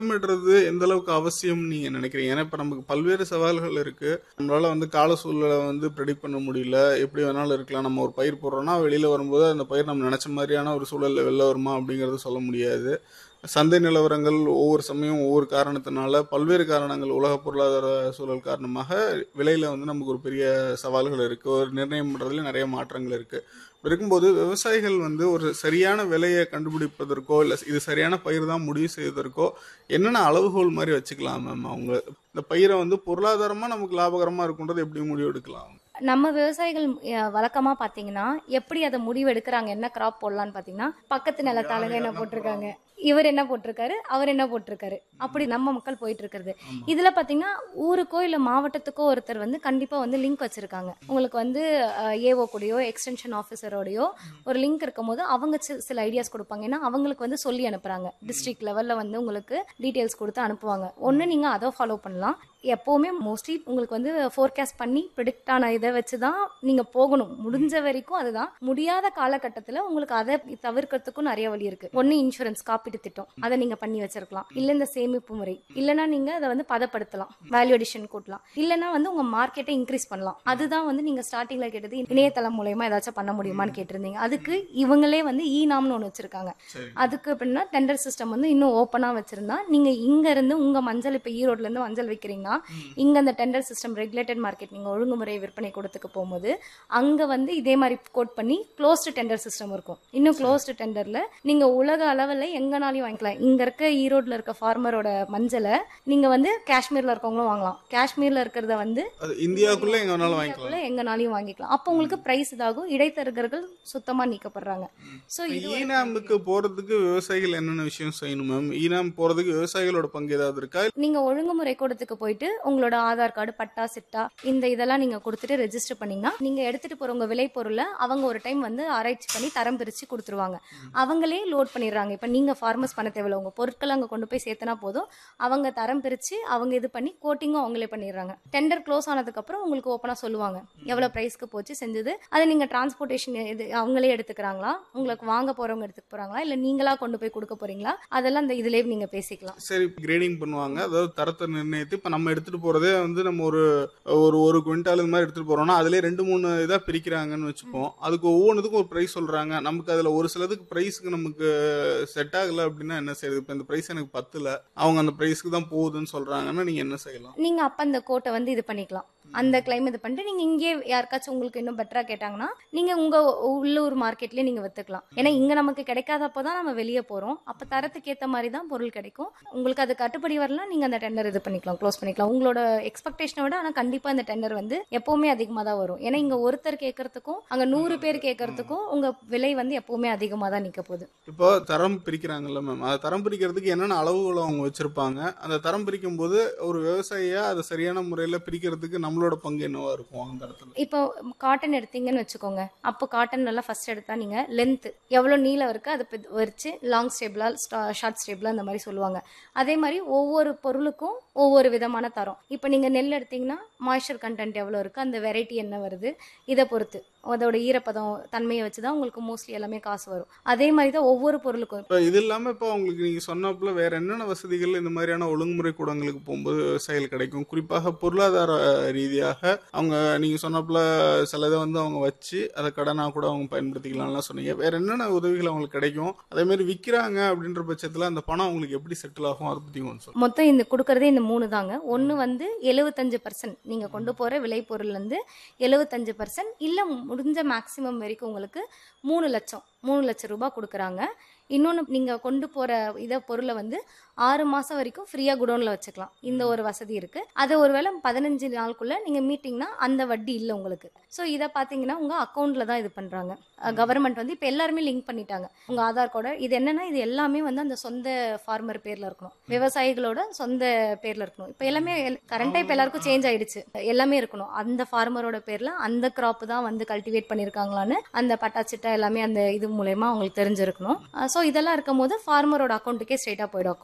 திட்டமிடுறது எந்த அளவுக்கு அவசியம் நீங்க நினைக்கிறீங்க ஏன்னா இப்ப நமக்கு பல்வேறு சவால்கள் இருக்கு நம்மளால வந்து கால சூழ்நிலை வந்து ப்ரெடிக்ட் பண்ண முடியல எப்படி வேணாலும் இருக்கலாம் நம்ம ஒரு பயிர் போடுறோம்னா வெளியில வரும்போது அந்த பயிர் நம்ம நினைச்ச மாதிரியான ஒரு சூழல்ல வெளில வருமா அப்படிங்கறது சொல்ல முடியாது சந்தை நிலவரங்கள் ஒவ்வொரு சமயம் ஒவ்வொரு காரணத்தினால பல்வேறு காரணங்கள் உலக பொருளாதார சூழல் காரணமாக விலையில வந்து நமக்கு ஒரு பெரிய சவால்கள் இருக்கு ஒரு நிர்ணயம் பண்றதுல நிறைய மாற்றங்கள் இருக்கு இப்படி இருக்கும்போது விவசாயிகள் வந்து ஒரு சரியான விலையை கண்டுபிடிப்பதற்கோ இல்லை இது சரியான பயிர் தான் முடிவு செய்வதற்கோ என்னென்ன அளவுகோல் மாதிரி வச்சுக்கலாம் மேம் அவங்க இந்த பயிரை வந்து பொருளாதாரமா நமக்கு லாபகரமா இருக்குன்றது எப்படி முடிவு எடுக்கலாம் நம்ம விவசாயிகள் அஹ், வழக்கமா பாத்தீங்கன்னா எப்படி அதை முடிவு எடுக்கிறாங்க என்ன கிராப் போடலாம்னு பாத்தீங்கன்னா பக்கத்து நிலத்தாளுங்க என்ன போட்டிருக்காங்க இவர் என்ன போட்டிருக்காரு அவர் என்ன போட்டிருக்காரு அப்படி நம்ம மக்கள் போயிட்டு இருக்கிறது இதுல பாத்தீங்கன்னா ஊருக்கோ இல்ல மாவட்டத்துக்கோ ஒருத்தர் வந்து கண்டிப்பா வந்து லிங்க் வச்சிருக்காங்க உங்களுக்கு வந்து ஏஓ கூடயோ எக்ஸ்டென்ஷன் ஆஃபீஸரோடயோ ஒரு லிங்க் இருக்கும் போது அவங்க சி- சில ஐடியாஸ் கொடுப்பாங்க ஏன்னா அவங்களுக்கு வந்து சொல்லி அனுப்புறாங்க டிஸ்ட்ரிக்ட் லெவல்ல வந்து உங்களுக்கு டீடைல்ஸ் கொடுத்து அனுப்புவாங்க ஒன்று நீங்க அதை ஃபாலோ பண்ணலாம் எப்போவுமே மோஸ்ட்லி உங்களுக்கு வந்து ஃபோர்காஸ்ட் பண்ணி ப்ரிடிக்ட் ஆன இதை வச்சு தான் நீங்கள் போகணும் முடிஞ்ச வரைக்கும் அதுதான் முடியாத காலகட்டத்தில் உங்களுக்கு அதை தவிர்க்கிறதுக்கும் நிறைய வழி இருக்கு ஒன்று இன்சூரன்ஸ் காப்பீட்டு திட்டம் அதை நீங்கள் பண்ணி வச்சிருக்கலாம் இல்லை இந்த சேமிப்பு முறை இல்லைன்னா நீங்கள் அதை வந்து பதப்படுத்தலாம் வேல்யூ அடிஷன் கூட்டலாம் இல்லைன்னா வந்து உங்கள் மார்க்கெட்டை இன்க்ரீஸ் பண்ணலாம் அதுதான் வந்து நீங்கள் ஸ்டார்டிங்கில் கேட்டது இணையதளம் மூலயமா ஏதாச்சும் பண்ண முடியுமான்னு கேட்டிருந்தீங்க அதுக்கு இவங்களே வந்து இ நாம்னு ஒன்று வச்சிருக்காங்க சரி அதுக்கு அப்படின்னா டெண்டர் சிஸ்டம் வந்து இன்னும் ஓப்பனாக வச்சிருந்தா நீங்க இங்க இருந்து உங்க மஞ்சள் இப்போ ஈரோட்ல இருந்து மஞ்சள் விற்கிறீங்கன்னா இங்க அந்த டெண்டர் சிஸ்டம் ரெகுலேட்டட் மார்க்கெட் நீங்க ஒழுங்குமுறை விற்பனை கூடத்துக்கு போகும்போது அங்க வந்து இதே மாதிரி கோட் பண்ணி க்ளோஸ்டு டெண்டர் சிஸ்டம் இருக்கும் இன்னும் க்ளோஸ்டு டெண்டர்ல நீங்க உலக அளவில் எங்கனாலையும் வாங்கிக்கலாம் இங்க இருக்க ஈரோட்ல இருக்க ஃபார்மரோட மஞ்சளை நீங்க வந்து காஷ்மீர்ல இருக்கவங்களும் வாங்கலாம் காஷ்மீர்ல இருக்கிறத வந்து அது இந்தியாவுக்குள்ள எங்க வேணாலும் வாங்கிக்கலாம் இந்தியாக்குள்ள எங்கனாலையும் வாங்கிக்கலாம் அப்போ உங்களுக்கு பிரைஸ் இதாகும் இடைத்தரகர்கள் சுத்தமா நீக்கப்படுறாங்க ஸோ இது ஒரு- ஈனாமுக்கு போறதுக்கு விவசாயிகள் என்னென்ன விஷயம் செய்யணும் மேம் ஈனாம் போறதுக்கு விவசாயிகளோட பங்கு ஏதாவது இருக்கா நீங்க ஒழுங்குமுறை கூடத்துக்கு போயிட்டு உங்களோட ஆதார் கார்டு பட்டா சிட்டா இந்த இதெல்லாம் நீங்க கொடுத்துட்டு ரெஜிஸ்டர் பண்ணீங்கன்னா நீங்க எடுத்துட்டு போற உங்க விலை பொருளை அவங்க ஒரு டைம் வந்து ஆராய்ச்சி பண்ணி தரம் பிரிச்சு கொடுத்துருவாங்க அவங்களே லோட் பண்ணிடுறாங்க இப்ப நீங்க ஃபார்மர்ஸ் பண்ண தேவையில்ல உங்க பொருட்களை அங்க கொண்டு போய் சேர்த்தனா போதும் அவங்க தரம் பிரிச்சு அவங்க இது பண்ணி கோட்டிங்கும் அவங்களே பண்ணிடுறாங்க டெண்டர் க்ளோஸ் ஆனதுக்கு அப்புறம் உங்களுக்கு ஓப்பனா சொல்லுவாங்க எவ்வளவு பிரைஸ்க்கு போச்சு செஞ்சது அதை நீங்க டிரான்ஸ்போர்ட்டேஷன் இது அவங்களே எடுத்துக்கிறாங்களா உங்களுக்கு வாங்க போறவங்க எடுத்துக்க போறாங்களா இல்ல நீங்களா கொண்டு போய் கொடுக்க போறீங்களா அதெல்லாம் இந்த இதுலயே நீங்க பேசிக்கலாம் சரி கிரேடிங் பண்ணுவாங்க அதாவது தரத்தை நிர்ணயித்து இப்ப நம்ம எடுத்துட்டு போறதே வந்து நம்ம ஒரு ஒரு ஒரு குவிண்டால் இது மாதிரி எடுத்துட்டு போறோம்னா அதுலயே ரெண்டு மூணு இதா பிரிக்கிறாங்கன்னு வச்சுப்போம் அதுக்கு ஒவ்வொன்றுத்துக்கும் ஒரு பிரைஸ் சொல்றாங்க நமக்கு அதுல ஒரு சிலதுக்கு பிரைஸ்க்கு நமக்கு செட் ஆகல அப்படின்னா என்ன செய்யுது இப்ப இந்த பிரைஸ் எனக்கு பத்துல அவங்க அந்த பிரைஸ்க்கு தான் போகுதுன்னு சொல்றாங்கன்னா நீங்க என்ன செய்யலாம் நீங்க அப்ப அந்த கோட்டை வந்து இது பண்ணிக்கலாம் அந்த கிளைம் இது பண்ணிட்டு நீங்க இங்கே யாருக்காச்சும் உங்களுக்கு இன்னும் பெட்டரா கேட்டாங்கன்னா நீங்க உங்க உள்ளூர் மார்க்கெட்லயே நீங்க வித்துக்கலாம் ஏன்னா இங்க நமக்கு கிடைக்காதப்போ தான் நம்ம வெளியே போறோம் அப்ப தரத்துக்கு ஏத்த மாதிரி தான் பொருள் கிடைக்கும் உங்களுக்கு அது கட்டுப்படி வரலாம் நீங்க அந்த டெண்டர் இது பண்ணிக்கலாம் க்ளோஸ் பண்ணிக்கலாம் உங்களோட எக்ஸ்பெக்டேஷனை விட ஆனா கண்டிப்பா இந்த டெண்டர் வந்து எப்பவுமே அதிகமா தான் வரும் ஏன்னா இங்க ஒருத்தர் கேட்கறதுக்கும் அங்க நூறு பேர் கேட்கறதுக்கும் உங்க விலை வந்து எப்பவுமே அதிகமா தான் நிக்க போகுது இப்போ தரம் பிரிக்கிறாங்கல்ல மேம் அதை தரம் பிரிக்கிறதுக்கு என்னென்ன அளவுகளை அவங்க வச்சிருப்பாங்க அந்த தரம் பிரிக்கும் போது ஒரு விவசாயியா அதை சரியான முறையில பிரிக்கிறதுக்கு நம்மளோட பங்கு என்னவா இருக்கும் அந்த இடத்துல இப்போ காட்டன் எடுத்தீங்கன்னு வச்சுக்கோங்க அப்போ காட்டன் நல்லா ஃபர்ஸ்ட் எடுத்தா நீங்க லென்த் எவ்வளோ நீளம் இருக்கு அதை பித்- வச்சு லாங் ஸ்டேபிளா ஷார்ட் ஸ்டேபிளா அந்த மாதிரி சொல்லுவாங்க அதே மாதிரி ஒவ்வொரு பொருளுக்கும் ஒவ்வொரு விதமான தரம் இப்போ நீங்க நெல் எடுத்தீங்கன்னா மாய்ஸ்சர் கண்டென்ட் எவ்வளோ இருக்கு அந்த வெரைட்டி என்ன வருது இதை பொறுத்து அதோட ஈரப்பதம் தன்மையை வச்சு தான் உங்களுக்கு மோஸ்ட்லி எல்லாமே காசு வரும் அதே மாதிரி தான் ஒவ்வொரு பொருளுக்கும் இப்போ இது இல்லாம இப்போ உங்களுக்கு நீங்க சொன்னப்பல வேற என்னென்ன வசதிகள் இந்த மாதிரியான ஒழுங்குமுறை கூடங்களுக்கு போகும்போது விவசாயிகள் கிடைக்கும் குறிப்பாக பொருளாதார ரீதியாக அவங்க நீங்க சொன்னப்பல சில இதை வந்து அவங்க வச்சு அதை கடனா கூட அவங்க பயன்படுத்திக்கலாம்லாம் சொன்னீங்க வேற என்னென்ன உதவிகள் அவங்களுக்கு கிடைக்கும் அதே மாதிரி விற்கிறாங்க அப்படின்ற பட்சத்துல அந்த பணம் அவங்களுக்கு எப்படி செட்டில் ஆகும் அதை பத்தி கொஞ்சம் சொல்லுங்க மொத்தம் இந்த கொடுக்கறதே இந்த மூணு தாங்க ஒன்று வந்து எழுபத்தஞ்சு பர்சன்ட் நீங்கள் கொண்டு போகிற விளைபொருள்லேருந்து எழுபத்தஞ்சு பர்சன்ட் இல்லை முடிஞ்ச மேக்ஸிமம் வரைக்கும் உங்களுக்கு மூணு லட்சம் மூணு லட்சம் ரூபாய் கொடுக்குறாங்க இன்னொன்று நீங்கள் கொண்டு போகிற இதை பொருளை வந்து ஆறு மாதம் வரைக்கும் ஃப்ரீயாக குடோனில் வச்சுக்கலாம் இந்த ஒரு வசதி இருக்குது அது ஒருவேளை பதினஞ்சு நாளுக்குள்ளே நீங்கள் மீட்டிங்னா அந்த வட்டி இல்லை உங்களுக்கு ஸோ இதை பார்த்தீங்கன்னா உங்கள் அக்கௌண்ட்டில் தான் இது பண்ணுறாங்க கவர்மெண்ட் வந்து இப்போ எல்லாருமே லிங்க் பண்ணிட்டாங்க உங்கள் ஆதார் கார்டு இது என்னன்னா இது எல்லாமே வந்து அந்த சொந்த ஃபார்மர் பேரில் இருக்கணும் விவசாயிகளோட சொந்த பேரில் இருக்கணும் இப்போ எல்லாமே கரண்ட்டாக இப்போ எல்லாருக்கும் சேஞ்ச் ஆயிடுச்சு எல்லாமே இருக்கணும் அந்த ஃபார்மரோட பேரில் அந்த கிராப் தான் வந்து கல்டிவேட் பண்ணியிருக்காங்களான்னு அந்த பட்டாச்சிட்டா எல்லாமே அந்த இது மூலயமா அவங்களுக்கு தெரிஞ்சிருக்கணும் ஸோ இதெல்லாம் இருக்கும் போது ஃபார்மரோட அக்கௌண்ட்டுக்கே ஸ்ட்ரெயிட்டாக போயிடும்